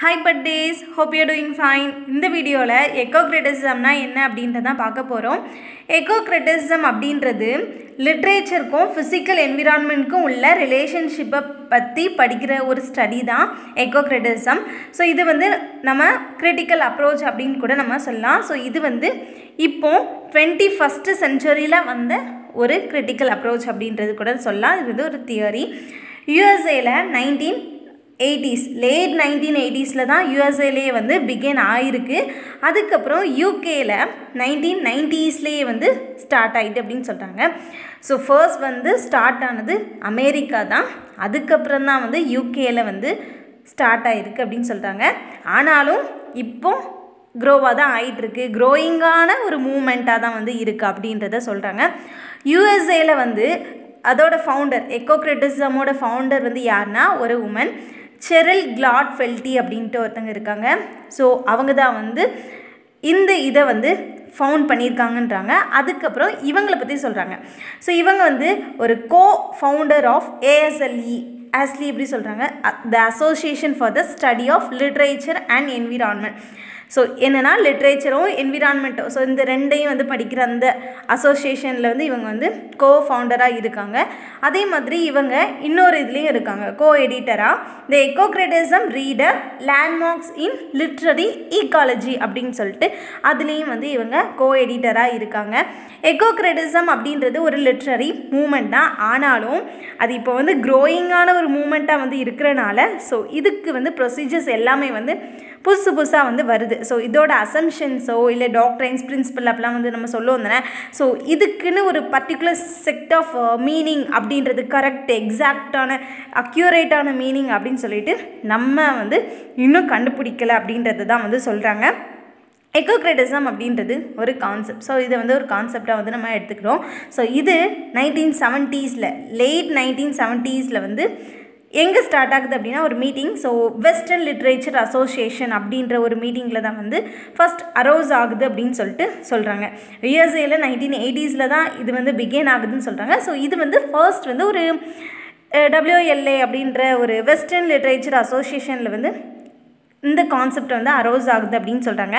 hi buddies hope you doing fine இந்த வீடியோவில் எக்கோக்ரிட்டிசம்னா என்ன அப்படின்றத தான் பார்க்க போகிறோம் எக்கோக்ரிட்டிசம் அப்படின்றது லிட்ரேச்சருக்கும் ஃபிசிக்கல் என்விரான்மெண்ட்க்கும் உள்ள ரிலேஷன்ஷிப்பை பற்றி படிக்கிற ஒரு ஸ்டடி தான் எக்கோக்ரிட்டிசம் ஸோ இது வந்து நம்ம கிரிட்டிக்கல் அப்ரோச் அப்படின்னு கூட நம்ம சொல்லலாம் ஸோ இது வந்து இப்போ டுவெண்ட்டி ஃபஸ்ட்டு செஞ்சுரியில் வந்த ஒரு கிரிட்டிக்கல் அப்ரோச் அப்படின்றது கூட சொல்லலாம் இது வந்து ஒரு தியரி யூஎஸ்ஏல நைன்டீன் எயிட்டிஸ் லேட் நைன்டீன் எயிட்டிஸில் தான் யூஎஸ்ஏலேயே வந்து பிகேன் ஆயிருக்கு அதுக்கப்புறம் யூகேயில் நைன்டீன் நைன்ட்டீஸ்லேயே வந்து ஸ்டார்ட் ஆகிட்டு அப்படின்னு சொல்கிறாங்க ஸோ ஃபர்ஸ்ட் வந்து ஸ்டார்ட் ஆனது அமெரிக்கா தான் அதுக்கப்புறம் தான் வந்து யூகேயில் வந்து ஸ்டார்ட் ஆகிருக்கு அப்படின்னு சொல்கிறாங்க ஆனாலும் இப்போ க்ரோவாக தான் ஆகிட்டுருக்கு க்ரோயிங்கான ஒரு மூமெண்ட்டாக தான் வந்து இருக்குது அப்படின்றத சொல்கிறாங்க யூஎஸ்ஏல வந்து அதோட ஃபவுண்டர் எக்கோக்ரிட்டிசமோட ஃபவுண்டர் வந்து யாருன்னா ஒரு உமன் செரில் கிளாட் ஃபெல்டி அப்படின்ட்டு ஒருத்தங்க இருக்காங்க ஸோ அவங்க தான் வந்து இந்த இதை வந்து ஃபவுண்ட் பண்ணியிருக்காங்கன்றாங்க அதுக்கப்புறம் இவங்களை பற்றி சொல்கிறாங்க ஸோ இவங்க வந்து ஒரு கோ ஃபவுண்டர் ஆஃப் ஏஎஸ்எல்இ ஆஸ்லி எப்படி சொல்கிறாங்க the association for the study of literature and environment so என்னென்னா லிட்ரேச்சரும் என்விரான்மெண்ட்டும் ஸோ இந்த ரெண்டையும் வந்து படிக்கிற அந்த அசோசியேஷனில் வந்து இவங்க வந்து கோ ஃபவுண்டராக இருக்காங்க அதே மாதிரி இவங்க இன்னொரு இதுலேயும் இருக்காங்க கோ எடிட்டராக the ecocriticism reader landmarks in literary ecology அப்படின்னு சொல்லிட்டு அதுலேயும் வந்து இவங்க கோ எடிட்டராக இருக்காங்க எக்கோக்ரிட்டிசம் அப்படின்றது ஒரு லிட்ரரி மூமெண்ட் தான் ஆனாலும் அது இப்போ வந்து க்ரோயிங்கான ஒரு மூமெண்ட்டாக வந்து இருக்கிறனால ஸோ இதுக்கு வந்து ப்ரொசீஜர்ஸ் எல்லாமே வந்து புதுசு புதுசாக வந்து வருது ஸோ இதோட அசம்ஷன்ஸோ இல்லை டாக்டரைன்ஸ் பிரின்சிபல் அப்படிலாம் வந்து நம்ம சொல்லுவோம் தானே ஸோ இதுக்குன்னு ஒரு பர்டிகுலர் செட் ஆஃப் மீனிங் அப்படின்றது கரெக்ட் எக்ஸாக்டான அக்யூரேட்டான மீனிங் அப்படின்னு சொல்லிட்டு நம்ம வந்து இன்னும் கண்டுபிடிக்கலை அப்படின்றது தான் வந்து சொல்கிறாங்க எக்கோக்ரிட்டிசம் அப்படின்றது ஒரு கான்செப்ட் ஸோ இதை வந்து ஒரு கான்செப்டாக வந்து நம்ம எடுத்துக்கிறோம் ஸோ இது நைன்டீன் செவன்ட்டீஸில் லேட் நைன்டீன் செவன்ட்டீஸில் வந்து எங்கே ஸ்டார்ட் ஆகுது அப்படின்னா ஒரு meeting so western literature association அப்படின்ற ஒரு மீட்டிங்கில் தான் வந்து ஃபஸ்ட் அரோஸ் ஆகுது அப்படின்னு சொல்லிட்டு சொல்கிறாங்க யூஎஸ்ஏல நைன்டீன் எயிட்டிஸில் தான் இது வந்து பிகேன் ஆகுதுன்னு சொல்கிறாங்க ஸோ இது வந்து ஃபர்ஸ்ட் வந்து ஒரு டபிள்யூஎல்ஏ அப்படின்ற ஒரு வெஸ்டர்ன் லிட்ரேச்சர் அசோசியேஷனில் வந்து இந்த கான்செப்ட் வந்து அரோஸ் ஆகுது அப்படின்னு சொல்கிறாங்க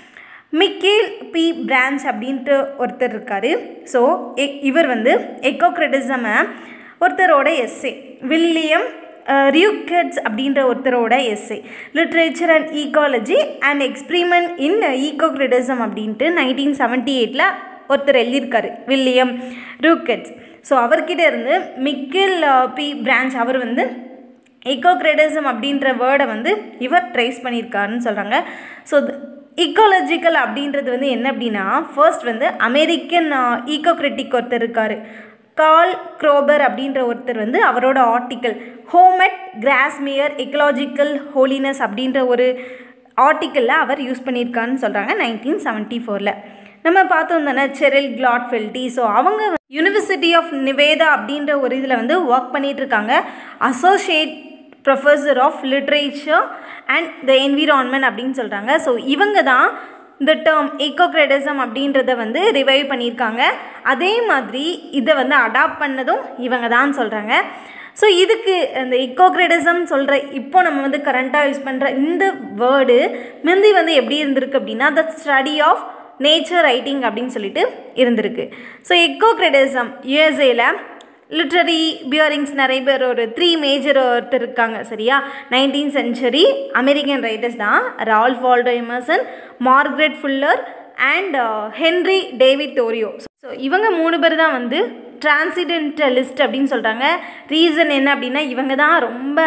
மிக்கேல் பி பிரான்ச் அப்படின்ட்டு ஒருத்தர் இருக்கார் ஸோ இவர் வந்து எக்கோக்ரிட்டிசமை ஒருத்தரோட எஸ்ஸே வில்லியம் ரியூக்கட்ஸ் அப்படின்ற ஒருத்தரோட essay literature and ecology and experiment in ecocriticism அப்படின்ட்டு நைன்டீன் செவன்ட்டி எயிட்டில் ஒருத்தர் எழுதியிருக்காரு வில்லியம் ரூக்கட்ஸ் ஸோ அவர்கிட்ட இருந்து மிக்கேல் பி பிரான்ச் அவர் வந்து எக்கோக்ரிட்டிசம் அப்படின்ற வேர்டை வந்து இவர் ட்ரேஸ் பண்ணியிருக்காருன்னு சொல்கிறாங்க ஸோ இக்காலஜிக்கல் அப்படின்றது வந்து என்ன அப்படின்னா ஃபர்ஸ்ட் வந்து அமெரிக்கன் ஈக்கோக்ரிட்டிக் ஒருத்தர் இருக்கார் கால் க்ரோபர் அப்படின்ற ஒருத்தர் வந்து அவரோட article home at Grasmere ecological holiness அப்படின்ற ஒரு ஆர்டிக்கலில் அவர் யூஸ் பண்ணியிருக்காருன்னு சொல்கிறாங்க நைன்டீன் செவன்ட்டி ஃபோரில் நம்ம பார்த்தோம் தானே செரில் கிளாட் ஃபெல்டி ஸோ அவங்க யூனிவர்சிட்டி ஆஃப் நிவேதா அப்படின்ற ஒரு இதில் வந்து ஒர்க் பண்ணிகிட்டு இருக்காங்க associate professor of literature and the environment அப்படின்னு சொல்கிறாங்க ஸோ இவங்க தான் இந்த டேர்ம் ஈக்கோக்ரெடிசம் அப்படின்றத வந்து ரிவைவ் பண்ணியிருக்காங்க அதே மாதிரி இதை வந்து அடாப்ட் பண்ணதும் இவங்க தான் சொல்கிறாங்க ஸோ இதுக்கு இந்த இக்கோக்ரெடிசம் சொல்கிற இப்போ நம்ம வந்து கரண்ட்டாக யூஸ் பண்ணுற இந்த வேர்டு முந்தி வந்து எப்படி இருந்திருக்கு அப்படின்னா the study of nature writing அப்படின்னு சொல்லிட்டு இருந்திருக்கு ஸோ எக்கோக்ரெடிசம் யூஎஸ்ஏல லிட்ரரி பியரிங்ஸ் நிறைய பேர் ஒரு த்ரீ மேஜர் ஒருத்தர் இருக்காங்க சரியா நைன்டீன் சென்ச்சுரி அமெரிக்கன் ரைட்டர்ஸ் தான் Ralph Waldo Emerson Margaret Fuller and Henry David Thoreau so இவங்க மூணு பேர் தான் வந்து டிரான்சிடென்டலிஸ்ட் அப்படின்னு சொல்கிறாங்க ரீசன் என்ன அப்படின்னா இவங்க தான் ரொம்ப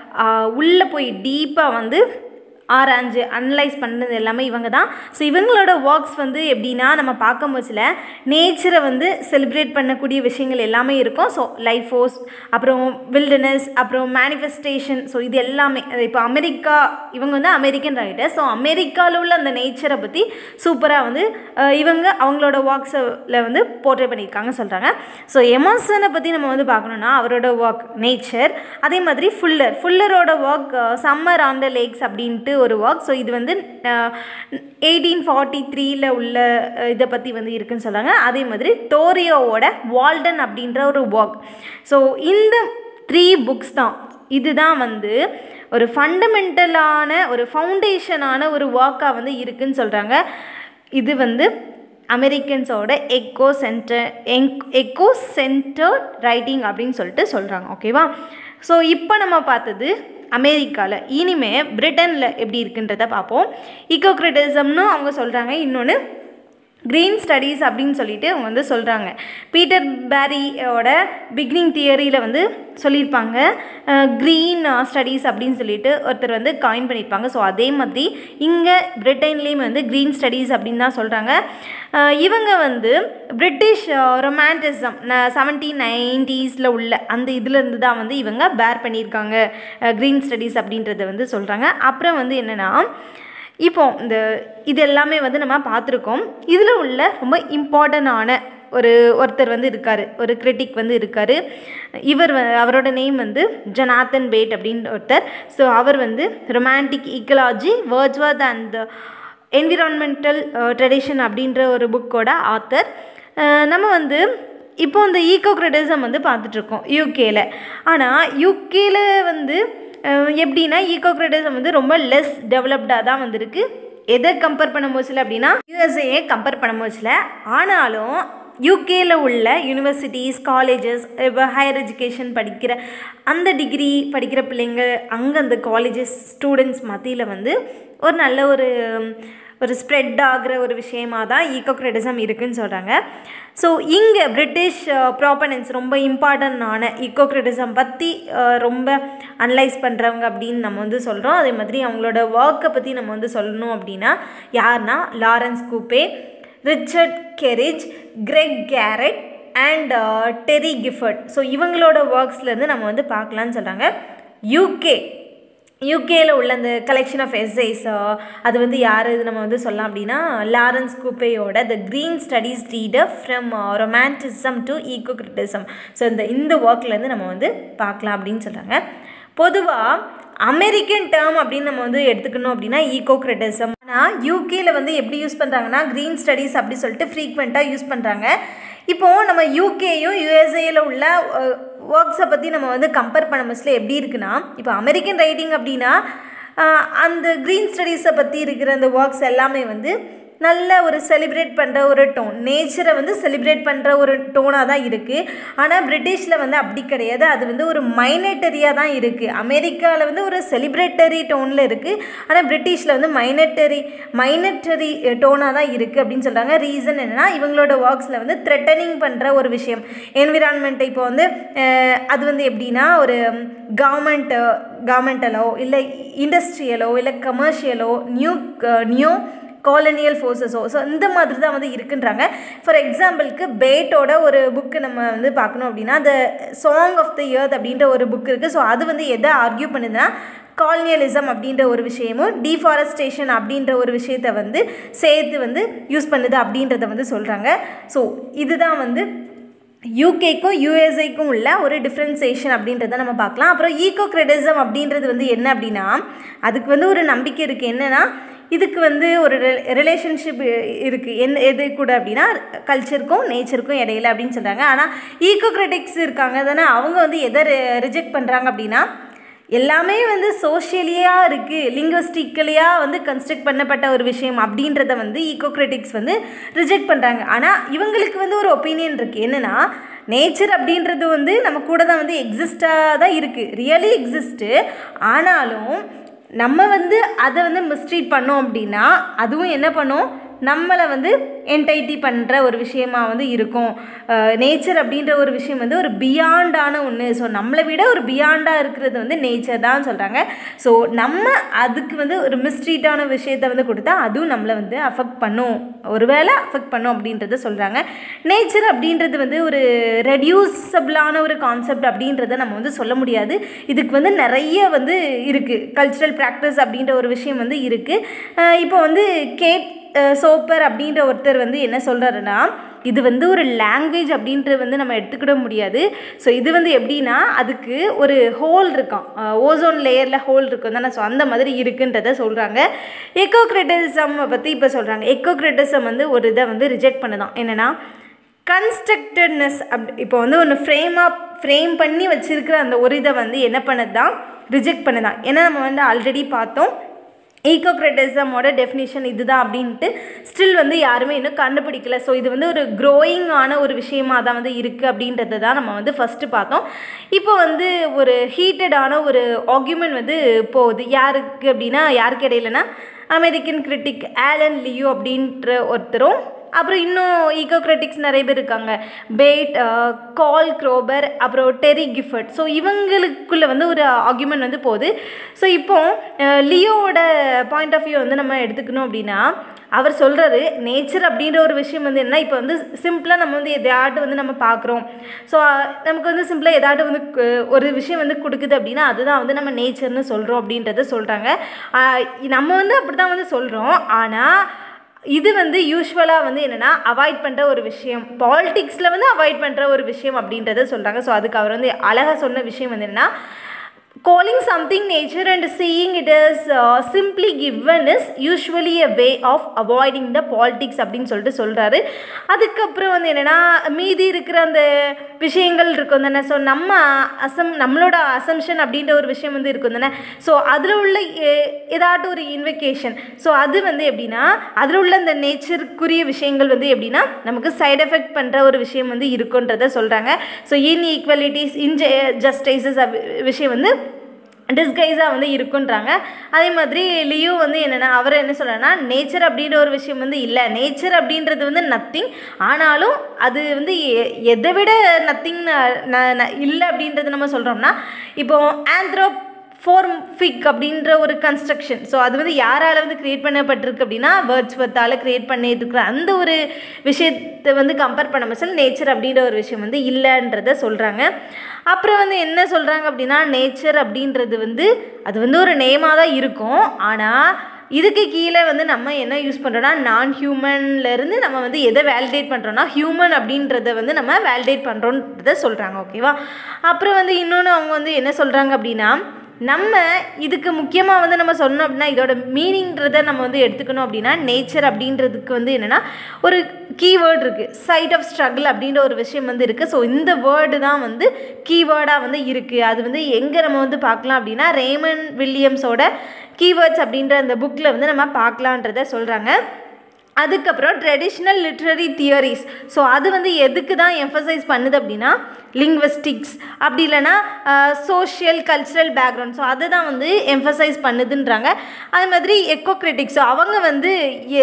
உள்ளே போய் டீப்பாக வந்து ஆராய்ஞ்சு அனலைஸ் பண்ணது எல்லாமே இவங்க தான் ஸோ இவங்களோட ஒர்க்ஸ் வந்து எப்படின்னா நம்ம பார்க்கும் போச்சில் நேச்சரை வந்து செலிப்ரேட் பண்ணக்கூடிய விஷயங்கள் எல்லாமே இருக்கும் ஸோ லைஃப் ஃபோர்ஸ் அப்புறம் வில்டனஸ் அப்புறம் மேனிஃபெஸ்டேஷன் ஸோ இது எல்லாமே இப்போ அமெரிக்கா இவங்க வந்து அமெரிக்கன் ரைட்டர் ஸோ அமெரிக்காவில் உள்ள அந்த நேச்சரை பற்றி சூப்பராக வந்து இவங்க அவங்களோட ஒர்க்ஸில் வந்து போர்ட்ரே பண்ணியிருக்காங்க சொல்கிறாங்க ஸோ எமர்சனை பற்றி நம்ம வந்து பார்க்கணுன்னா அவரோட ஒர்க் நேச்சர் அதே மாதிரி ஃபுல்லர் ஃபுல்லரோட work summer on the lakes அப்படின்ட்டு ஒரு ஒர்க் ஸோ இது வந்து எயிட்டீன் ஃபார்ட்டி த்ரீயில் உள்ள இதை பற்றி வந்து இருக்குன்னு சொல்கிறாங்க அதே மாதிரி டோரியோவோட வால்டன் அப்படின்ற ஒரு ஒர்க் ஸோ இந்த த்ரீ புக்ஸ் தான் இதுதான் வந்து ஒரு ஃபண்டமெண்டலான ஒரு ஃபவுண்டேஷனான ஒரு ஒர்க்காக வந்து இருக்குன்னு சொல்கிறாங்க இது வந்து அமெரிக்கன்ஸோட எக்கோ சென்டர் எங் எக்கோ சென்டர்ட் ரைட்டிங் அப்படின்னு சொல்லிட்டு சொல்கிறாங்க ஓகேவா ஸோ இப்போ நம்ம பார்த்தது அமெரிக்காவில் இனிமே பிரிட்டனில் எப்படி இருக்குன்றத பார்ப்போம் ஈகோக்ரிட்டிசம்னு அவங்க சொல்கிறாங்க இன்னொன்று க்ரீன் ஸ்டடீஸ் அப்படின்னு சொல்லிட்டு அவங்க வந்து சொல்கிறாங்க பீட்டர் பேரியோட பிகினிங் தியரியில் வந்து சொல்லியிருப்பாங்க க்ரீன் ஸ்டடீஸ் அப்படின்னு சொல்லிட்டு ஒருத்தர் வந்து காயின் பண்ணியிருப்பாங்க ஸோ அதே மாதிரி இங்கே பிரிட்டன்லேயும் வந்து க்ரீன் ஸ்டடீஸ் அப்படின்னு தான் சொல்கிறாங்க இவங்க வந்து பிரிட்டிஷ் ரொமான்டிசம் செவன்டீன் நைன்டீஸில் உள்ள அந்த இதுலேருந்து தான் வந்து இவங்க பேர் பண்ணியிருக்காங்க க்ரீன் ஸ்டடீஸ் அப்படின்றத வந்து சொல்கிறாங்க அப்புறம் வந்து என்னென்னா இப்போ இந்த இது எல்லாமே வந்து நம்ம பார்த்துருக்கோம் இதில் உள்ள ரொம்ப இம்பார்ட்டண்டான ஒரு ஒருத்தர் வந்து இருக்கார் ஒரு கிரிட்டிக் வந்து இருக்கார் இவர் வ- அவரோட நேம் வந்து ஜனாத்தன் பேட் அப்படின்னு ஒருத்தர் ஸோ அவர் வந்து romantic ecology Wordsworth and environmental tradition அப்படின்ற ஒரு புக்கோட ஆத்தர் நம்ம வந்து இப்போ இந்த ஈகோ கிரிட்டிசம் வந்து பார்த்துட்ருக்கோம் யூகேல ஆனால் யூகேல வந்து அஹ், எப்படின்னா ஈகோ கிரிட்டிசம் வந்து ரொம்ப லெஸ் டெவலப்டாக தான் வந்திருக்கு எதை கம்பேர் பண்ண போச்சுல அப்படின்னா யூஎஸ்ஏ கம்பேர் பண்ண போச்சுல ஆனாலும் யூகேல உள்ள யூனிவர்சிட்டிஸ் காலேஜஸ் இப்போ ஹையர் எஜுகேஷன் படிக்கிற அந்த டிகிரி படிக்கிற பிள்ளைங்க அங்கே அந்த காலேஜஸ் ஸ்டூடெண்ட்ஸ் மத்தியில் வந்து ஒரு நல்ல ஒரு ஒரு ஸ்ப்ரெட் ஆகிற ஒரு விஷயமா தான் ஈகோக்ரெடிசம் இருக்குன்னு சொல்கிறாங்க ஸோ இங்கே பிரிட்டிஷ் ப்ராப்பனன்ஸ் ரொம்ப இம்பார்ட்டண்டான ஈகோக்ரெடிசம் பற்றி ரொம்ப அனலைஸ் பண்ணுறவங்க அப்படின்னு நம்ம வந்து சொல்கிறோம் அதே மாதிரி அவங்களோட ஒர்க்கை பற்றி நம்ம வந்து சொல்லணும் அப்படின்னா யாருன்னா Lawrence Coupe Richard Kerridge Greg Garrard and Terry Gifford so இவங்களோட ஒர்க்ஸ்லேருந்து நம்ம வந்து பார்க்கலான்னு சொல்கிறாங்க யூகே யூகேல உள்ள அந்த கலெக்ஷன் ஆஃப் எஸ்ஐஸ் அது வந்து யார் இது நம்ம வந்து சொல்லலாம் அப்படின்னா லாரன்ஸ் கூப்பேயோட the green studies reader from romanticism to ecocriticism so இந்த இந்த ஒர்க்லேருந்து நம்ம வந்து பார்க்கலாம் அப்படின்னு சொல்கிறாங்க பொதுவாக அமெரிக்கன் டேர்ம் அப்படின்னு நம்ம வந்து எடுத்துக்கணும் அப்படின்னா ஈகோ கிரிட்டிசம் ஆனால் யூகேல வந்து எப்படி யூஸ் பண்ணுறாங்கன்னா க்ரீன் ஸ்டடீஸ் அப்படி சொல்லிட்டு ஃப்ரீக்வெண்ட்டாக யூஸ் பண்ணுறாங்க இப்போது நம்ம யூகேயும் யூஎஸ்ஏல உள்ள ஒர்க்ஸை பற்றி நம்ம வந்து கம்பேர் பண்ண மோஸ்ட்லி எப்படி இருக்குன்னா இப்போ அமெரிக்கன் ரைட்டிங் அப்படின்னா அஹ், அந்த க்ரீன் ஸ்டடீஸை பற்றி இருக்கிற அந்த ஒர்க்ஸ் எல்லாமே வந்து நல்ல ஒரு செலிப்ரேட் பண்ணுற ஒரு டோன் நேச்சரை வந்து செலிப்ரேட் பண்ணுற ஒரு டோனாக தான் இருக்குது ஆனால் பிரிட்டிஷில் வந்து அப்படி கிடையாது அது வந்து ஒரு மைனட்டரியாக தான் இருக்குது அமெரிக்காவில் வந்து ஒரு செலிப்ரேட்டரி டோனில் இருக்குது ஆனால் பிரிட்டிஷில் வந்து மைனட்டரி மைனட்டரி டோனாக தான் இருக்குது அப்படின்னு சொல்கிறாங்க ரீசன் என்னென்னா இவங்களோட ஒர்க்ஸில் வந்து த்ரெட்டனிங் பண்ணுற ஒரு விஷயம் என்விரான்மெண்ட்டை இப்போ வந்து அஹ், அது வந்து எப்படின்னா ஒரு கவர்மெண்ட் கவர்மெண்டலோ இல்லை இண்டஸ்ட்ரியலோ இல்லை கமர்ஷியலோ நியூ நியூ காலனியல் ஃபோர்ஸஸோ ஸோ இந்த மாதிரி தான் வந்து இருக்குன்றாங்க ஃபார் எக்ஸாம்பிளுக்கு பேட்டோட ஒரு புக்கு நம்ம வந்து பார்க்கணும் அப்படின்னா the song of the earth அப்படின்ற ஒரு புக் இருக்குது ஸோ அது வந்து எதை ஆர்கியூ பண்ணுதுன்னா காலனியலிசம் அப்படின்ற ஒரு விஷயமும் டீஃபாரஸ்டேஷன் அப்படின்ற ஒரு விஷயத்தை வந்து சேர்த்து வந்து யூஸ் பண்ணுது அப்படின்றத வந்து சொல்கிறாங்க ஸோ இதுதான் வந்து யூகேக்கும் யூஎஸ்ஏக்கும் உள்ள ஒரு டிஃப்ரென்சேஷன் அப்படின்றத நம்ம பார்க்கலாம் அப்புறம் ஈகோ கிரெடிசம் அப்படின்றது வந்து என்ன அப்படின்னா அதுக்கு வந்து ஒரு நம்பிக்கை இருக்குது என்னென்னா இதுக்கு வந்து ஒரு ரிலேஷன்ஷிப் இருக்குது என்ன எது கூட அப்படின்னா கல்ச்சருக்கும் நேச்சருக்கும் இடையில அப்படின்னு சொல்கிறாங்க ஆனால் ஈகோ கிரிட்டிக்ஸ் இருக்காங்க தானே அவங்க வந்து எதை ரிஜெக்ட் பண்ணுறாங்க அப்படின்னா எல்லாமே வந்து சோஷியலியாக இருக்குது லிங்குவஸ்டிக்கலியாக வந்து கன்ஸ்ட்ரக்ட் பண்ணப்பட்ட ஒரு விஷயம் அப்படின்றத வந்து ஈகோக்ரிட்டிக்ஸ் வந்து ரிஜெக்ட் பண்ணுறாங்க ஆனால் இவங்களுக்கு வந்து ஒரு ஒப்பீனியன் இருக்குது என்னென்னா நேச்சர் அப்படின்றது வந்து நம்ம கூட தான் வந்து எக்ஸிஸ்டாக தான் இருக்குது ரியலி எக்ஸிஸ்ட்டு ஆனாலும் நம்ம வந்து அதை வந்து மிஸ்ட்ரீட் பண்ணோம் அப்படின்னா அதுவும் என்ன பண்ணும் நம்மளை வந்து என்டைட்டி பண்ணுற ஒரு விஷயமா வந்து இருக்கும் நேச்சர் அப்படின்ற ஒரு விஷயம் வந்து ஒரு பியாண்டான ஒன்று ஸோ நம்மளை விட ஒரு பியாண்டாக இருக்கிறது வந்து நேச்சர் தான் சொல்கிறாங்க ஸோ நம்ம அதுக்கு வந்து ஒரு மிஸ்ட்ரீட்டான விஷயத்தை வந்து கொடுத்தா அதுவும் நம்மளை வந்து அஃபெக்ட் பண்ணும் ஒருவேளை அஃபெக்ட் பண்ணும் அப்படின்றத சொல்கிறாங்க நேச்சர் அப்படின்றது வந்து ஒரு ரெடியூசபிளான ஒரு கான்செப்ட் அப்படின்றத நம்ம வந்து சொல்ல முடியாது இதுக்கு வந்து நிறைய வந்து இருக்குது கல்ச்சுரல் ப்ராக்டிஸ் அப்படின்ற ஒரு விஷயம் வந்து இருக்குது இப்போ வந்து கேட் சோப்பர் அப்படின்ற ஒருத்தர் வந்து என்ன சொல்கிறாருன்னா இது வந்து ஒரு லாங்குவேஜ் அப்படின்றது வந்து நம்ம எடுத்துக்கிட முடியாது ஸோ இது வந்து எப்படின்னா அதுக்கு ஒரு ஹோல் இருக்கான் ஓசோன் லேயரில் ஹோல் இருக்கும் தானே ஸோ அந்த மாதிரி இருக்குன்றத சொல்கிறாங்க எக்கோக்ரிட்டிசம் பற்றி இப்போ சொல்கிறாங்க எக்கோக்ரிட்டிசம் வந்து ஒரு இதை வந்து ரிஜெக்ட் பண்ணுதான் என்னென்னா கன்ஸ்ட்ரக்டட்னஸ் அப் இப்போ வந்து ஒன்று ஃப்ரேமாக ஃப்ரேம் பண்ணி வச்சுருக்கிற அந்த ஒரு இதை வந்து என்ன பண்ணது தான் ரிஜெக்ட் பண்ணுதான் ஏன்னா நம்ம வந்து ஆல்ரெடி பார்த்தோம் ஈகோக்ரெட்டிசமோட டெஃபினிஷன் இதுதான் அப்படின்ட்டு ஸ்டில் வந்து யாருமே இன்னும் கண்டுபிடிக்கல ஸோ இது வந்து ஒரு க்ரோயிங்கான ஒரு விஷயமா தான் வந்து இருக்குது அப்படின்றத தான் நம்ம வந்து ஃபஸ்ட்டு பார்த்தோம் இப்போ வந்து ஒரு ஹீட்டடான ஒரு ஆர்குமெண்ட் வந்து போகுது யாருக்கு அப்படின்னா யாருக்கு இடையிலனா அமெரிக்கன் கிரிட்டிக் ஆலன் லியோ அப்படின்ற ஒருத்தரும் அப்புறம் இன்னும் ஈகோக்ரெட்டிக்ஸ் நிறைய பேர் இருக்காங்க பேட் கால் க்ரோபர் அப்புறம் டெரி கிஃபர்ட் ஸோ இவங்களுக்குள்ளே வந்து ஒரு ஆர்குமெண்ட் வந்து போகுது ஸோ இப்போ லியோவோட பாயிண்ட் ஆஃப் வியூ வந்து நம்ம எடுத்துக்கணும் அப்படின்னா அவர் சொல்கிறாரு நேச்சர் அப்படின்ற ஒரு விஷயம் வந்து என்ன இப்போ வந்து சிம்பிளாக நம்ம வந்து எதாட்டு வந்து நம்ம பார்க்குறோம் ஸோ நமக்கு வந்து சிம்பிளாக எதாட்டு வந்து ஒரு விஷயம் வந்து கொடுக்குது அப்படின்னா அதுதான் வந்து நம்ம நேச்சர்னு சொல்கிறோம் அப்படின்றத சொல்கிறாங்க நம்ம வந்து அப்படி தான் வந்து சொல்கிறோம் ஆனால் இது வந்து யூஸ்வலாக வந்து என்னென்னா அவாய்ட் பண்ணுற ஒரு விஷயம் பாலிட்டிக்ஸில் வந்து அவாய்ட் பண்ணுற ஒரு விஷயம் அப்படின்றத சொல்கிறாங்க ஸோ அதுக்கு அவர் வந்து அழகாக சொன்ன விஷயம் வந்து என்னென்னா calling something nature and seeing it as uh, simply given is usually a way of avoiding the politics அப்படின்னு சொல்லிட்டு சொல்கிறாரு அதுக்கப்புறம் வந்து என்னென்னா மீதி இருக்கிற அந்த விஷயங்கள் இருக்கும் தானே ஸோ நம்ம அசம் நம்மளோட அசம்ஷன் அப்படின்ற ஒரு விஷயம் வந்து இருக்கும் தானே ஸோ அதில் உள்ள ஏதாட்டும் ஒரு இன்வெகேஷன் ஸோ அது வந்து எப்படின்னா அதில் உள்ள அந்த நேச்சருக்குரிய விஷயங்கள் வந்து எப்படின்னா நமக்கு சைட் எஃபெக்ட் பண்ணுற ஒரு விஷயம் வந்து இருக்குன்றத சொல்கிறாங்க ஸோ இன் ஈக்வலிட்டிஸ் இன் ஜஸ்டிசஸ் விஷயம் வந்து டிஸ்கைஸாக வந்து இருக்குன்றாங்க அதே மாதிரி லியோ வந்து என்னென்னா அவர் என்ன சொல்கிறேன்னா நேச்சர் அப்படின்ற ஒரு விஷயம் வந்து இல்லை நேச்சர் அப்படின்றது வந்து நத்திங் ஆனாலும் அது வந்து எதை விட நத்திங் இல்லை அப்படின்றது நம்ம சொல்கிறோம்னா இப்போ ஆந்த்ரோப் ஃபோர்ஃபிக் அப்படின்ற ஒரு கன்ஸ்ட்ரக்ஷன் ஸோ அது வந்து யாரால் வந்து க்ரியேட் பண்ணப்பட்டிருக்கு அப்படின்னா வேர்ட்ஸ் வர்த்தால் க்ரியேட் பண்ணிட்டு இருக்கிற அந்த ஒரு விஷயத்தை வந்து கம்பேர் பண்ண சொல்லி நேச்சர் அப்படின்ற ஒரு விஷயம் வந்து இல்லைன்றத சொல்கிறாங்க அப்புறம் வந்து என்ன சொல்கிறாங்க அப்படின்னா நேச்சர் அப்படின்றது வந்து அது வந்து ஒரு நேமாக தான் இருக்கும் ஆனால் இதுக்கு கீழே வந்து நம்ம என்ன யூஸ் பண்ணுறோன்னா நான் ஹியூமன்லேருந்து நம்ம வந்து எதை வேலிடேட் பண்ணுறோன்னா ஹியூமன் அப்படின்றத வந்து நம்ம வேலிடேட் பண்ணுறோன்றத சொல்கிறாங்க ஓகேவா அப்புறம் வந்து இன்னொன்று அவங்க வந்து என்ன சொல்கிறாங்க அப்படின்னா நம்ம இதுக்கு முக்கியமாக வந்து நம்ம சொன்னோம் அப்படின்னா இதோட மீனிங்கிறத நம்ம வந்து எடுத்துக்கணும் அப்படின்னா நேச்சர் அப்படின்றதுக்கு வந்து என்னென்னா ஒரு கீவேர்டு இருக்குது சைட் ஆஃப் ஸ்ட்ரகிள் அப்படின்ற ஒரு விஷயம் வந்து இருக்குது ஸோ இந்த வேர்டு தான் வந்து கீவேர்டாக வந்து இருக்குது அது வந்து எங்கே நம்ம வந்து பார்க்கலாம் அப்படின்னா ரேமன் வில்லியம்ஸோட கீவேர்ட்ஸ் அப்படின்ற அந்த புக்கில் வந்து நம்ம பார்க்கலான்றத சொல்கிறாங்க அதுக்கப்புறம் ட்ரெடிஷ்னல் லிட்ரரி தியரிஸ் ஸோ அது வந்து எதுக்கு தான் எம்ஃபசைஸ் பண்ணுது அப்படின்னா லிங்க்வஸ்டிக்ஸ் அப்படி இல்லைன்னா சோஷியல் கல்ச்சுரல் பேக்ரவுண்ட் ஸோ அதை தான் வந்து எம்ஃபசைஸ் பண்ணுதுன்றாங்க அது மாதிரி எக்கோ கிரிட்டிக்ஸ் ஸோ அவங்க வந்து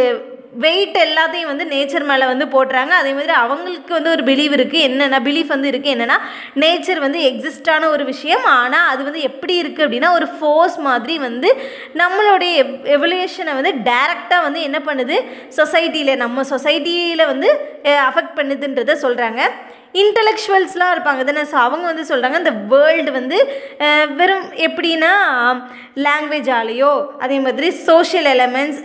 வெயிட் எல்லாத்தையும் வந்து நேச்சர் மேலே வந்து போட்டுறாங்க அதே மாதிரி அவங்களுக்கு வந்து ஒரு பிலீவ் இருக்குது என்னென்ன பிலீஃப் வந்து இருக்குது என்னென்னா நேச்சர் வந்து எக்ஸிஸ்டான ஒரு விஷயம் ஆனால் அது வந்து எப்படி இருக்குது அப்படின்னா ஒரு ஃபோர்ஸ் மாதிரி வந்து நம்மளுடைய எவல்யூஷனை வந்து டைரெக்டாக வந்து என்ன பண்ணுது சொசைட்டியில் நம்ம சொசைட்டியில் வந்து அஃபெக்ட் பண்ணுதுன்றதை சொல்கிறாங்க இன்டலெக்சுவல்ஸ்லாம் இருப்பாங்க தானே ஸோ அவங்க வந்து சொல்கிறாங்க இந்த வேர்ல்டு வந்து வெறும் எப்படின்னா லாங்குவேஜாலேயோ அதே மாதிரி சோஷியல் எலமெண்ட்ஸ்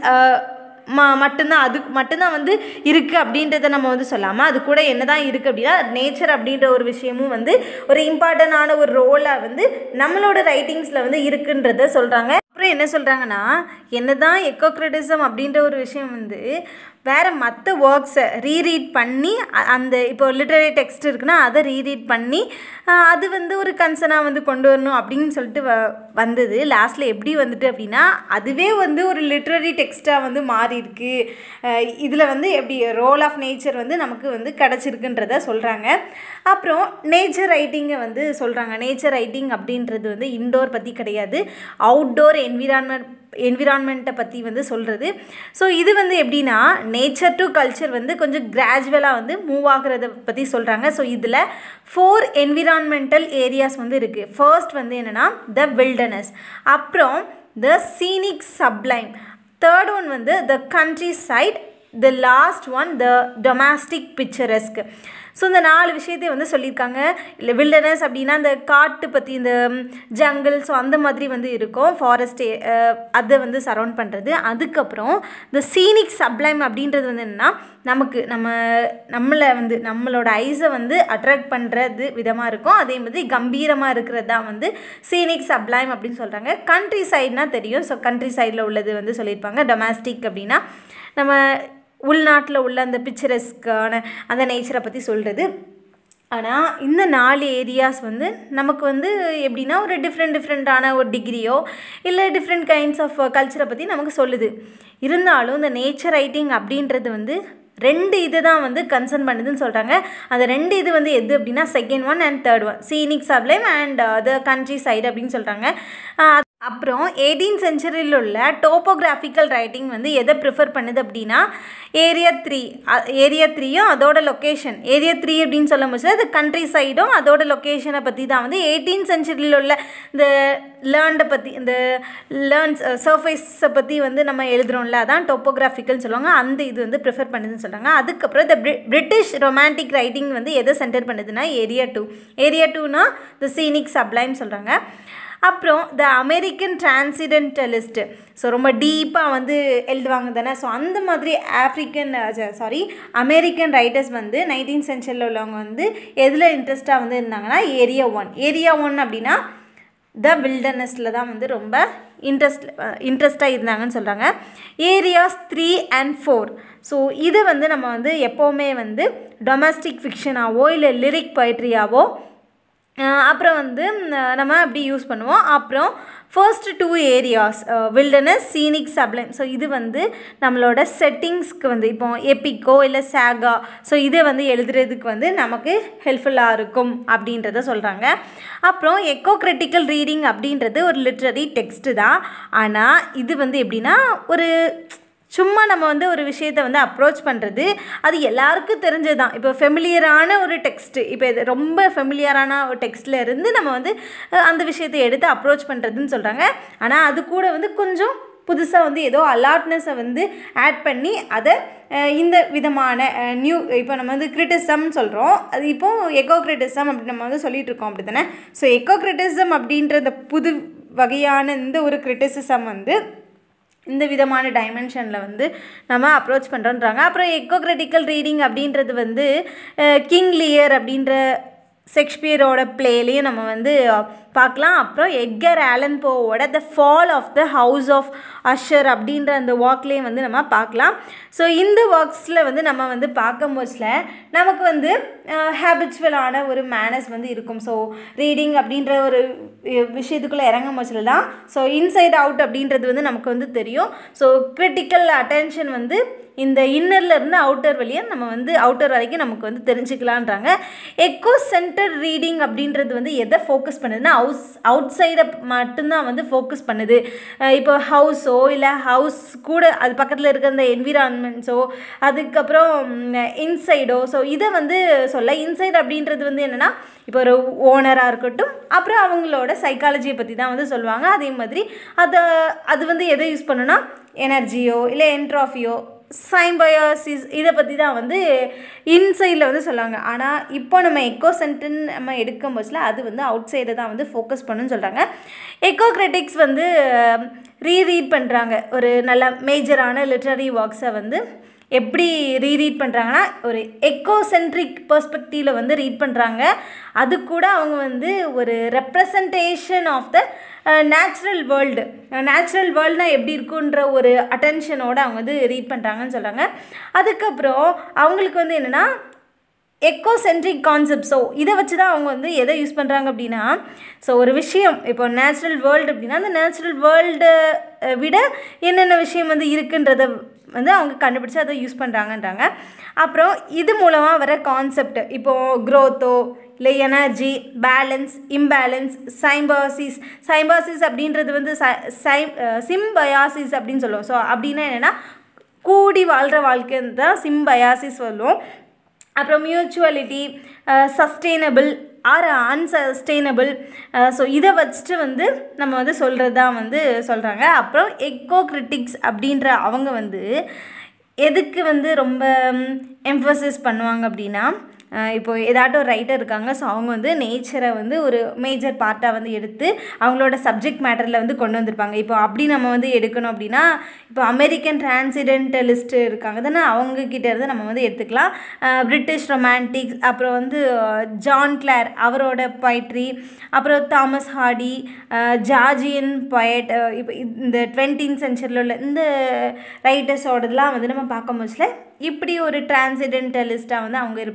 ம மட்டும்தான் அது மட்டும்தான் வந்து இருக்குது அப்படின்றத நம்ம வந்து சொல்லாமல் அது கூட என்ன தான் இருக்குது அப்படின்னா நேச்சர் அப்படின்ற ஒரு விஷயமும் வந்து ஒரு இம்பார்ட்டண்டான ஒரு ரோலாக வந்து நம்மளோட ரைட்டிங்ஸில் வந்து இருக்குன்றத சொல்கிறாங்க அப்புறம் என்ன சொல்கிறாங்கன்னா என்ன தான் எக்கோக்ரிட்டிசம் அப்படின்ற ஒரு விஷயம் வந்து வேறு மற்ற ஒர்க்ஸை ரீரீட் பண்ணி அந்த இப்போ லிட்டரரி டெக்ஸ்ட் இருக்குன்னா அதை ரீரீட் பண்ணி அது வந்து ஒரு கன்சர்னாக வந்து கொண்டு வரணும் அப்படின்னு சொல்லிட்டு வ வந்தது லாஸ்ட்டில் எப்படி வந்துட்டு அப்படின்னா அதுவே வந்து ஒரு லிட்ரரி டெக்ஸ்ட்டாக வந்து மாறி இருக்கு இதில் வந்து எப்படி ரோல் ஆஃப் நேச்சர் வந்து நமக்கு வந்து கிடச்சிருக்குன்றத சொல்கிறாங்க அப்புறம் நேச்சர் ரைட்டிங்கை வந்து சொல்கிறாங்க நேச்சர் ரைட்டிங் அப்படின்றது வந்து இன்டோர் பற்றி கிடையாது அவுட்டோர் என்விரான்மெண்ட் என்விரான்மெண்ட்டை பற்றி வந்து சொல்கிறது ஸோ இது வந்து எப்படின்னா நேச்சர் டு கல்ச்சர் வந்து கொஞ்சம் கிராஜுவலாக வந்து மூவ் ஆகிறத பற்றி சொல்கிறாங்க ஸோ இதில் ஃபோர் என்விரான்மெண்டல் ஏரியாஸ் வந்து இருக்குது ஃபர்ஸ்ட் வந்து என்னென்னா த வில்டர்னஸ் அப்புறம் the scenic sublime third one வந்து the countryside the last one the domestic பிக்சரஸ்க்கு ஸோ இந்த நாலு விஷயத்தையும் வந்து சொல்லியிருக்காங்க இல்லை வில்டர்னஸ் அப்படின்னா இந்த காட்டு பற்றி இந்த ஜங்கிள் ஸோ அந்த மாதிரி வந்து இருக்கும் ஃபாரஸ்ட் அதை வந்து சரவுண்ட் பண்ணுறது அதுக்கப்புறம் இந்த சீனிக் சப்ளைம் அப்படின்றது வந்து என்னென்னா நமக்கு நம்ம நம்மளை வந்து நம்மளோட ஐஸை வந்து அட்ராக்ட் பண்ணுறது விதமாக இருக்கும் அதே மாதிரி கம்பீரமாக இருக்கிறது தான் வந்து சீனிக் சப்ளைம் அப்படின்னு சொல்கிறாங்க கண்ட்ரி சைட்னா தெரியும் ஸோ கண்ட்ரி சைடில் உள்ளது வந்து சொல்லியிருப்பாங்க டொமேஸ்டிக் அப்படின்னா நம்ம உள்நாட்டில் உள்ள அந்த பிக்சரஸ்க்கான அந்த நேச்சரை பற்றி சொல்கிறது ஆனால் இந்த நாலு ஏரியாஸ் வந்து நமக்கு வந்து எப்படின்னா ஒரு டிஃப்ரெண்ட் டிஃப்ரெண்ட்டான ஒரு டிகிரியோ இல்லை டிஃப்ரெண்ட் கைண்ட்ஸ் ஆஃப் கல்ச்சரை பற்றி நமக்கு சொல்லுது இருந்தாலும் இந்த நேச்சர் ரைட்டிங் அப்படின்றது வந்து ரெண்டு இது தான் வந்து கன்சர்ன் பண்ணுதுன்னு சொல்கிறாங்க அந்த ரெண்டு இது வந்து எது அப்படின்னா second one and third one scenic sublime and the countryside அப்படின்னு சொல்கிறாங்க அப்புறம் எயிட்டீன் செஞ்சுரியில் உள்ள டோப்போகிராஃபிக்கல் ரைட்டிங் வந்து எதை ப்ரிஃபர் பண்ணுது அப்படின்னா ஏரியா த்ரீ ஏரியா த்ரீயும் அதோட லொக்கேஷன் ஏரியா த்ரீ அப்படின்னு சொல்ல முடியாது அது கண்ட்ரி சைடும் அதோட லொக்கேஷனை பற்றி தான் வந்து எயிட்டீன் செஞ்சுரியில் உள்ள இந்த லேர்ண்டை பற்றி இந்த லேர்ன்ஸ் சர்ஃபேஸை பற்றி வந்து நம்ம எழுதுகிறோம்ல அதான் டோப்போகிராஃபிக்கல்னு சொல்லுவாங்க அந்த இது வந்து ப்ரிஃபர் பண்ணுதுன்னு சொல்கிறாங்க அதுக்கப்புறம் இந்த பிரிட்டிஷ் ரொமான்டிக் ரைட்டிங் வந்து எதை சென்டர் பண்ணுதுன்னா ஏரியா டூ ஏரியா டூனா த சீனிக் சப்ளைன்னு சொல்கிறாங்க அப்புறம் த அமெரிக்கன் டிரான்சிடென்டலிஸ்ட்டு ஸோ ரொம்ப டீப்பாக வந்து எழுதுவாங்க தானே ஸோ அந்த மாதிரி ஆஃப்ரிக்கன் சாரி அமெரிக்கன் ரைட்டர்ஸ் வந்து நைன்டீன் சென்ச்சுரியில் உள்ளவங்க வந்து எதில் இன்ட்ரெஸ்ட்டாக வந்து இருந்தாங்கன்னா ஏரியா ஒன் ஏரியா ஒன் அப்படின்னா த வில்டர்னஸில் தான் வந்து ரொம்ப இன்ட்ரெஸ்ட் இன்ட்ரெஸ்ட்டாக இருந்தாங்கன்னு சொல்கிறாங்க areas three and four so இது வந்து நம்ம வந்து எப்போவுமே வந்து டொமஸ்டிக் ஃபிக்ஷனாவோ இல்லை லிரிக் பொய்ட்ரியாவோ அப்புறம் வந்து நம்ம அப்படி யூஸ் பண்ணுவோம் அப்புறம் first two areas wilderness scenic sublime so இது வந்து நம்மளோட செட்டிங்ஸ்க்கு வந்து இப்போ எப்பிக்கோ இல்லை சாகா ஸோ இதை வந்து எழுதுறதுக்கு வந்து நமக்கு ஹெல்ப்ஃபுல்லாக இருக்கும் அப்படின்றத சொல்கிறாங்க அப்புறம் எக்கோ கிரிட்டிக்கல் ரீடிங் அப்படின்றது ஒரு லிட்ரரி டெக்ஸ்ட்டு தான் ஆனால் இது வந்து எப்படின்னா ஒரு சும்மா நம்ம வந்து ஒரு விஷயத்தை வந்து அப்ரோச் பண்ணுறது அது எல்லாருக்கும் தெரிஞ்சது தான் இப்போ ஃபெமிலியரான ஒரு டெக்ஸ்ட்டு இப்போ இது ரொம்ப ஃபெமிலியரான ஒரு டெக்ஸ்ட்டில் இருந்து நம்ம வந்து அந்த விஷயத்தை எடுத்து அப்ரோச் பண்ணுறதுன்னு சொல்கிறாங்க ஆனால் அது கூட வந்து கொஞ்சம் புதுசாக வந்து ஏதோ அலாட்னஸை வந்து ஆட் பண்ணி அதை இந்த விதமான நியூ இப்போ நம்ம வந்து கிரிட்டிசம்னு சொல்கிறோம் அது இப்போது எக்கோ கிரிட்டிசம் அப்படி நம்ம வந்து சொல்லிகிட்டு இருக்கோம் அப்படி தானே ஸோ எக்கோ கிரிட்டிசம் அப்படின்ற இந்த புது வகையான இந்த ஒரு கிரிட்டிசிசம் வந்து இந்த விதமான டைமென்ஷனில் வந்து நம்ம அப்ரோச் பண்ணுறோன்றாங்க அப்புறம் எக்கோக்ரிட்டிக்கல் ரீடிங் அப்படின்றது வந்து கிங் லியர் அப்படின்ற ஷேக்ஸ்பியரோட பிளேலையும் நம்ம வந்து பார்க்கலாம் அப்புறம் எட்கர் ஆலன் போவோட the fall of the house of Usher அப்படின்ற அந்த வாக்லேயும் வந்து நம்ம பார்க்கலாம் ஸோ இந்த ஒர்க்ஸில் வந்து நம்ம வந்து பார்க்கும் போச்சில் நமக்கு வந்து ஹேபிச்சுவலான ஒரு மேனஸ் வந்து இருக்கும் ஸோ ரீடிங் அப்படின்ற ஒரு விஷயத்துக்குள்ளே இறங்கும் போச்சில் தான் ஸோ இன்சைட் அவுட் அப்படின்றது வந்து நமக்கு வந்து தெரியும் ஸோ கிரிட்டிக்கல் அட்டென்ஷன் வந்து இந்த இன்னரில் இருந்து அவுட்டர் வழியாக நம்ம வந்து அவுட்டர் வரைக்கும் நமக்கு வந்து தெரிஞ்சுக்கலான்றாங்க எக்கோ சென்டர் ரீடிங் அப்படின்றது வந்து எதை ஃபோக்கஸ் பண்ணுதுன்னா ஹவுஸ் அவுட் சைடை மட்டும்தான் வந்து ஃபோக்கஸ் பண்ணுது இப்போ ஹவுஸோ இல்லை ஹவுஸ் கூட அது பக்கத்தில் இருக்கிற அந்த என்விரான்மெண்ட்ஸோ அதுக்கப்புறம் இன்சைடோ ஸோ இதை வந்து சொல்ல இன்சைட் அப்படின்றது வந்து என்னென்னா இப்போ ஒரு ஓனராக இருக்கட்டும் அப்புறம் அவங்களோட சைக்காலஜியை பற்றி தான் வந்து சொல்லுவாங்க அதே மாதிரி அதை அது வந்து எதை யூஸ் பண்ணுன்னா எனர்ஜியோ இல்லை என்ட்ராஃபியோ சைம்பயாசிஸ் இதை பற்றி தான் வந்து இன்சைடில் வந்து சொல்லுவாங்க ஆனால் இப்போ நம்ம எக்கோ சென்டன் நம்ம எடுக்கும் போச்சில் அது வந்து அவுட் சைடை தான் வந்து ஃபோக்கஸ் பண்ணுன்னு சொல்கிறாங்க எக்கோ கிரிட்டிக்ஸ் வந்து ரீரீட் பண்ணுறாங்க ஒரு நல்ல மேஜரான லிட்ரரி ஒர்க்ஸை வந்து எப்படி ரீரீட் பண்ணுறாங்கன்னா ஒரு எக்கோசென்ட்ரிக் பர்ஸ்பெக்டிவில் வந்து ரீட் பண்ணுறாங்க அது கூட அவங்க வந்து ஒரு representation of the natural world natural வேர்ல்டுனா எப்படி இருக்குன்ற ஒரு அட்டென்ஷனோடு அவங்க வந்து ரீட் பண்ணுறாங்கன்னு சொல்கிறாங்க அதுக்கப்புறம் அவங்களுக்கு வந்து என்னென்னா எக்கோசென்ட்ரிக் கான்செப்ட் ஸோ இதை வச்சு தான் அவங்க வந்து எதை யூஸ் பண்ணுறாங்க அப்படின்னா ஸோ ஒரு விஷயம் இப்போ நேச்சுரல் வேர்ல்டு அப்படின்னா அந்த நேச்சுரல் வேர்ல்டை விட என்னென்ன விஷயம் வந்து இருக்குன்றத வந்து அவங்க கண்டுபிடிச்சி அதை யூஸ் பண்ணுறாங்கன்றாங்க அப்புறம் இது மூலமாக வர கான்செப்ட் இப்போது க்ரோத்தோ இல்லை energy balance imbalance symbiosis symbiosis அப்படின்றது வந்து சை சிம்பயாசிஸ் அப்படின்னு சொல்லுவோம் ஸோ அப்படின்னா என்னென்னா கூடி வாழ்கிற வாழ்க்கைன்னு தான் சிம்பயாசிஸ் சொல்லுவோம் அப்புறம் mutuality sustainable or unsustainable so இதை வச்சுட்டு வந்து நம்ம வந்து சொல்கிறது தான் வந்து சொல்கிறாங்க அப்புறம் எக்கோ கிரிட்டிக்ஸ் அப்படின்ற அவங்க வந்து எதுக்கு வந்து ரொம்ப எம்ஃபசிஸ் பண்ணுவாங்க அப்படின்னா இப்போ ஏதாட்டும் ஒரு ரைட்டர் இருக்காங்க ஸோ அவங்க வந்து நேச்சரை வந்து ஒரு மேஜர் பார்ட்டாக வந்து எடுத்து அவங்களோட சப்ஜெக்ட் மேட்டரில் வந்து கொண்டு வந்திருப்பாங்க இப்போ அப்படி நம்ம வந்து எடுக்கணும் அப்படின்னா இப்போ அமெரிக்கன் டிரான்சிடென்டலிஸ்ட் இருக்காங்க தானே அவங்கக்கிட்ட இருந்து நம்ம வந்து எடுத்துக்கலாம் பிரிட்டிஷ் ரொமான்டிக்ஸ் அப்புறம் வந்து ஜான் கிளார் அவரோட பொய்ட்ரி அப்புறம் தாமஸ் ஹார்டி ஜார்ஜியன் பொயட் இப்போ இந்த டுவெண்ட்டீன் சென்ச்சுரியில் உள்ள இந்த ரைட்டர்ஸோடதெல்லாம் வந்து நம்ம பார்க்கும் போச்சில் இப்படி ஒரு டிரான்சிடென்டலிஸ்ட்டாக வந்து அவங்க இருப்பாங்க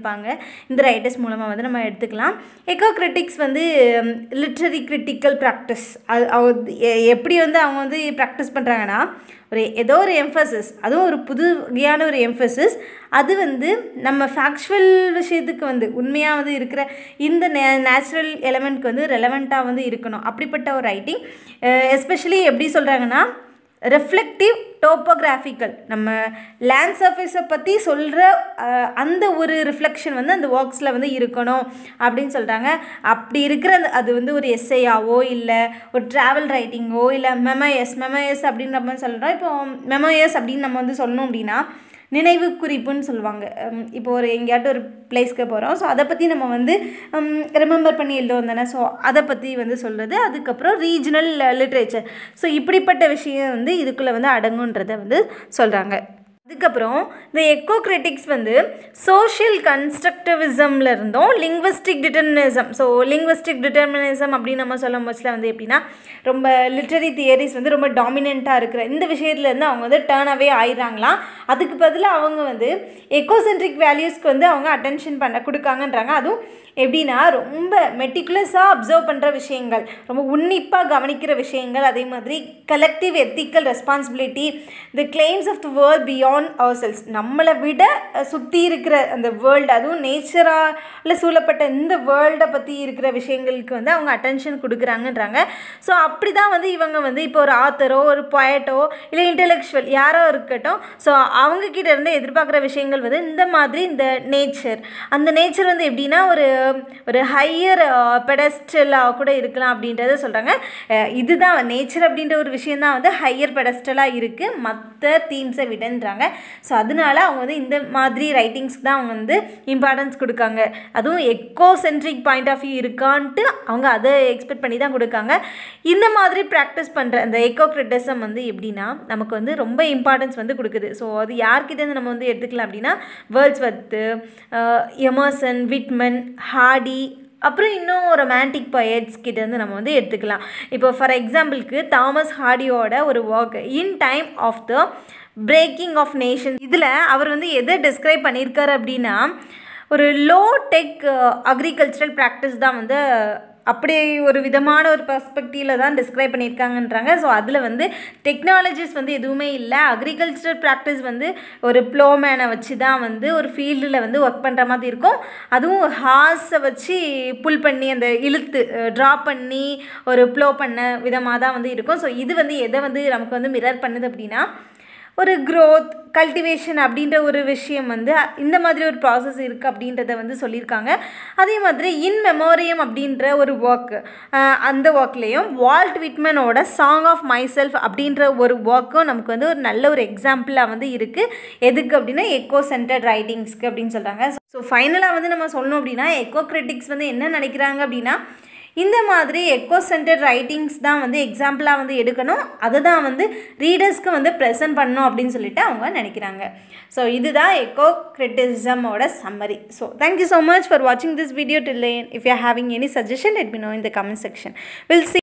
இந்த ரைட்டர்ஸ் மூலமாக வந்து நம்ம எடுத்துக்கலாம் எக்கோ கிரிட்டிக்ஸ் வந்து லிட்ரரி கிரிட்டிக்கல் ப்ராக்டிஸ் அது அவ- எ- எப்படி வந்து அவங்க வந்து ப்ராக்டிஸ் பண்ணுறாங்கன்னா ஒரு ஏதோ ஒரு எம்ஃபசிஸ் அதுவும் ஒரு புது வகையான ஒரு எம்ஃபசிஸ் அது வந்து நம்ம ஃபேக்சுவல் விஷயத்துக்கு வந்து உண்மையாக வந்து இருக்கிற இந்த நே நேச்சுரல் எலமெண்ட்க்கு வந்து ரெலவெண்ட்டாக வந்து இருக்கணும் அப்படிப்பட்ட ஒரு ரைட்டிங் எஸ்பெஷலி எப்படி சொல்கிறாங்கன்னா ரெஃப்ளெக்டிவ் டோப்போகிராஃபிக்கல் நம்ம லேண்ட் சர்ஃபேஸை பற்றி சொல்கிற அந்த ஒரு ரிஃப்ளெக்ஷன் வந்து அந்த ஒர்க்ஸில் வந்து இருக்கணும் அப்படின்னு சொல்கிறாங்க அப்படி இருக்கிற அந்த- அது வந்து ஒரு எஸ்ஐயாவோ இல்லை ஒரு ட்ராவல் ரைட்டிங்கோ இல்லை மெமயஸ் மெமயஸ் அப்படின்னு நம்ம சொல்கிறோம் இப்போ மெமயஸ் அப்படின்னு நம்ம வந்து சொல்லணும் அப்படின்னா நினைவு குறிப்புன்னு சொல்லுவாங்க உம், இப்போ ஒரு எங்கேயாட்டும் ஒரு பிளேஸ்க்கு போகிறோம் ஸோ அதை பற்றி நம்ம வந்து ரிமெம்பர் பண்ணி எழுதுவோம் தானே ஸோ அதை பற்றி வந்து சொல்கிறது அதுக்கப்புறம் ரீஜனல் லிட்ரேச்சர் ஸோ இப்படிப்பட்ட விஷயம் வந்து இதுக்குள்ளே வந்து அடங்குன்றதை வந்து சொல்கிறாங்க அதுக்கப்புறம் இந்த எக்கோ கிரிட்டிக்ஸ் வந்து சோஷியல் கன்ஸ்ட்ரக்டிவிசம்ல இருந்தும் linguistic determinism so linguistic determinism அப்படின்னு நம்ம சொல்லும் போச்சுல வந்து எப்படின்னா ரொம்ப லிட்ரரி தியரிஸ் வந்து ரொம்ப டாமினண்ட்டாக இருக்கிற இந்த விஷயத்துலேருந்து அவங்க வந்து டேர்ன் அவே ஆயிடுறாங்களாம் அதுக்கு பதிலாக அவங்க வந்து எக்கோசென்ட்ரிக் வேல்யூஸ்க்கு வந்து அவங்க அட்டென்ஷன் பண்ண கொடுக்காங்கன்றாங்க அதுவும் எப்படின்னா ரொம்ப மெட்டிகுலஸாக அப்சர்வ் பண்ணுற விஷயங்கள் ரொம்ப உன்னிப்பாக கவனிக்கிற விஷயங்கள் அதே மாதிரி collective ethical responsibility the claims of the world beyond our selves நம்மளை விட சுற்றி இருக்கிற அந்த வேர்ல்டு அதுவும் நேச்சரால் சூழப்பட்ட இந்த வேர்ல்டை பற்றி இருக்கிற விஷயங்களுக்கு வந்து அவங்க அட்டென்ஷன் கொடுக்குறாங்கன்றாங்க ஸோ அப்படி தான் வந்து இவங்க வந்து இப்போ ஒரு ஆத்தரோ ஒரு பொயட்டோ இல்லை இன்டெலெக்சுவல் யாரோ இருக்கட்டும் ஸோ அவங்கக்கிட்ட இருந்து எதிர்பார்க்குற விஷயங்கள் வந்து இந்த மாதிரி இந்த நேச்சர் அந்த நேச்சர் வந்து எப்படின்னா ஒரு ஒரு ஹையர் பெடஸ்டலாக கூட இருக்கலாம் அப்படின்றத சொல்கிறாங்க இதுதான் நேச்சர் அப்படின்ற ஒரு விஷயம் தான் வந்து ஹையர் பெடஸ்டலாக இருக்குது மற்ற தீம்ஸை விடன்றாங்க ஸோ அதனால அவங்க வந்து இந்த மாதிரி ரைட்டிங்ஸ்க்கு தான் அவங்க வந்து இம்பார்ட்டன்ஸ் கொடுக்காங்க அதுவும் ecocentric point of view இருக்கான்ட்டு அவங்க அதை எக்ஸ்பெக்ட் பண்ணி தான் கொடுக்காங்க இந்த மாதிரி ப்ராக்டிஸ் பண்ணுற அந்த எக்கோ கிரிட்டிசம் வந்து எப்படின்னா நமக்கு வந்து ரொம்ப இம்பார்ட்டன்ஸ் வந்து கொடுக்குது ஸோ அது யார்கிட்டேருந்து நம்ம வந்து எடுத்துக்கலாம் அப்படின்னா Wordsworth Emerson Whitman Hardy அப்புறம் இன்னும் ரொமான்டிக் பொயட்ஸ் கிட்டேருந்து நம்ம வந்து எடுத்துக்கலாம் இப்போ ஃபார் எக்ஸாம்பிளுக்கு தாமஸ் ஹார்டியோட ஒரு work in time of the breaking of nation இதில் அவர் வந்து எதை டிஸ்கிரைப் பண்ணியிருக்காரு அப்படின்னா ஒரு லோ டெக் அக்ரிகல்ச்சரல் ப்ராக்டிஸ் தான் வந்து அப்படி ஒரு விதமான ஒரு பர்ஸ்பெக்டிவில் தான் டிஸ்கிரைப் பண்ணியிருக்காங்கன்றாங்க ஸோ அதில் வந்து டெக்னாலஜிஸ் வந்து எதுவுமே இல்லை அக்ரிகல்ச்சரல் ப்ராக்டிஸ் வந்து ஒரு ப்ளோமேனை வச்சு தான் வந்து ஒரு ஃபீல்டில் வந்து ஒர்க் பண்ணுற மாதிரி இருக்கும் அதுவும் ஹார்ஸை வச்சு புல் பண்ணி அந்த இழுத்து ட்ரா பண்ணி ஒரு ப்ளோ பண்ண விதமாக தான் வந்து இருக்கும் ஸோ இது வந்து எதை வந்து நமக்கு வந்து மிரர் பண்ணுது அப்படின்னா ஒரு க்ரோத் கல்டிவேஷன் அப்படின்ற ஒரு விஷயம் வந்து இந்த மாதிரி ஒரு ப்ராசஸ் இருக்குது அப்படின்றத வந்து சொல்லியிருக்காங்க அதே மாதிரி இன் மெமோரியம் அப்படின்ற ஒரு ஒர்க் அந்த ஒர்க்லேயும் வால்ட் விட்மனோட சாங் ஆஃப் மை செல்ஃப் அப்படின்ற ஒரு ஒர்க்கும் நமக்கு வந்து ஒரு நல்ல ஒரு எக்ஸாம்பிளாக வந்து இருக்குது எதுக்கு அப்படின்னா எக்கோ சென்டர்ட் ரைட்டிங்ஸ்க்கு அப்படின்னு சொல்கிறாங்க ஸோ ஃபைனலாக வந்து நம்ம சொல்லணும் அப்படின்னா எக்கோ கிரிட்டிக்ஸ் வந்து என்ன நினைக்கிறாங்க அப்படின்னா இந்த மாதிரி எக்கோ சென்டர்ட் ரைட்டிங்ஸ் தான் வந்து எக்ஸாம்பிளாக வந்து எடுக்கணும் அதை தான் வந்து ரீடர்ஸ்க்கு வந்து ப்ரெசென்ட் பண்ணணும் அப்படின்னு சொல்லிட்டு அவங்க நினைக்கிறாங்க ஸோ இதுதான் எக்கோ கிரிட்டிசமோட summary so thank you so much for வாட்சிங் this video till if you having any suggestion let me know in the comment section will C